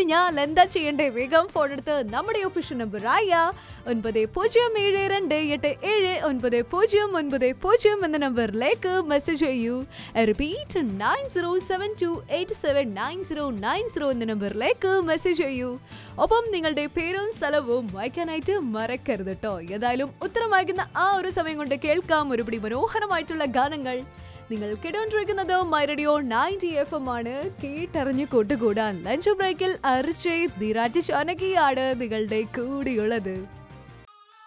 കഴിഞ്ഞാൽ എന്താ ചെയ്യേണ്ടേ വേഗം ഫോൺ എടുത്ത് നമ്മുടെ ഒഫീഷ്യൽ നമ്പർ ആയ ഒൻപത് പൂജ്യം ഏഴ് രണ്ട് എട്ട് ഏഴ് ഒൻപത് പൂജ്യം ഒൻപത് പൂജ്യം എന്ന നമ്പറിലേക്ക് മെസ്സേജ് ചെയ്യൂ repeat nine zero seven two eight seven nine zero nine zero എന്ന നമ്പറിലേക്ക് മെസ്സേജ് ചെയ്യൂ ഒപ്പം നിങ്ങളുടെ പേരും സ്ഥലവും വായിക്കാനായിട്ട് മറക്കരുത് കേട്ടോ ഏതായാലും ഉത്തരം വായിക്കുന്ന ആ ഒരു സമയം കൊണ്ട് കേൾക്കാം ഒരുപടി മനോഹരമായിട്ടുള്ള ഗാനങ്ങൾ നിങ്ങൾ കേട്ടോണ്ടിരിക്കുന്നത് my radio ninety F M ആണ് കേട്ടറിഞ്ഞ് കൂട്ടുകൂടാൻ ലഞ്ച് ബ്രേക്കിൽ അർച്ചയ് ദിരാജ് ചാനകിയാണ് നിങ്ങളുടെ കൂടിയുള്ളത്